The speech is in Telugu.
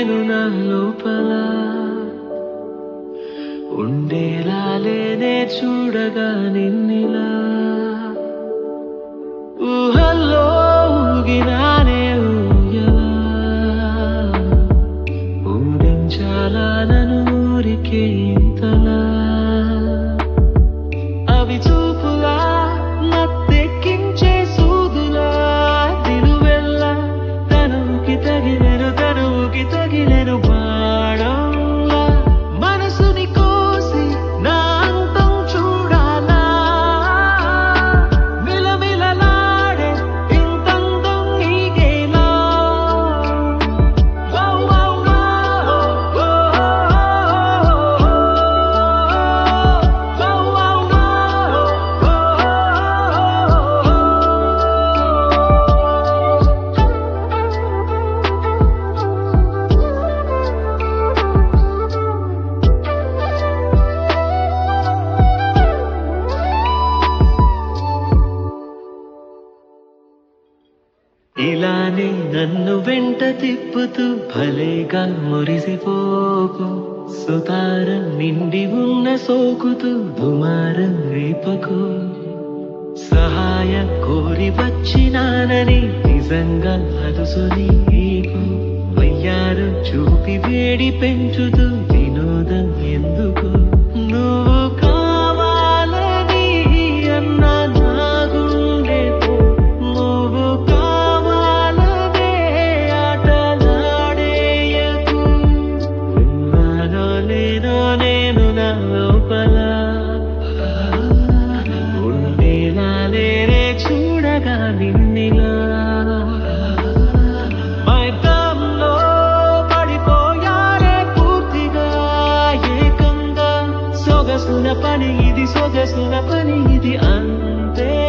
నేను నా లోపల ఉండేలా లేనే చూడగా నిన్నిలా ఊహల్లో ఊగినానే ఊయలా ఊరించాలా నన్ను ఊరికే ఇంతలా అవి చూపులా నత్తెక్కించే సూదులా నిలువెల్లా తనువుకి తగిలెను తనువుకి తగిలెను బాణంలా మనసుని కోసి నా అంతం చూడాలా మిలమిలలాడే ఇంతందం నీకేలా Wow, wow, wow, oh, oh, wow, wow, ఇలానే నన్ను వెంట తిప్పుతూ భలేగా మురిసిపోకు సుతారం నిండి ఉన్న సోకుతూ దుమారం రేపకు సహాయం కోరి వచ్చినానని నిజంగా అదుసు నీకు వయ్యారం చూపి వేడి పెంచుతూ వినోదం ఎందుకు నువ్వు కావాలని అన్న నా గుండెతో నువ్వు కావాలనే ఆటలాడేయకు ఉన్నానో లేనో నేను నా లోపల ఉండేలా లేనే చూడగా నిన్నిలా మైకంలో పడిపోయారే పూర్తిగా ఏకంగా సొగసున పని ఇది సొగసున పని ఇది అంతే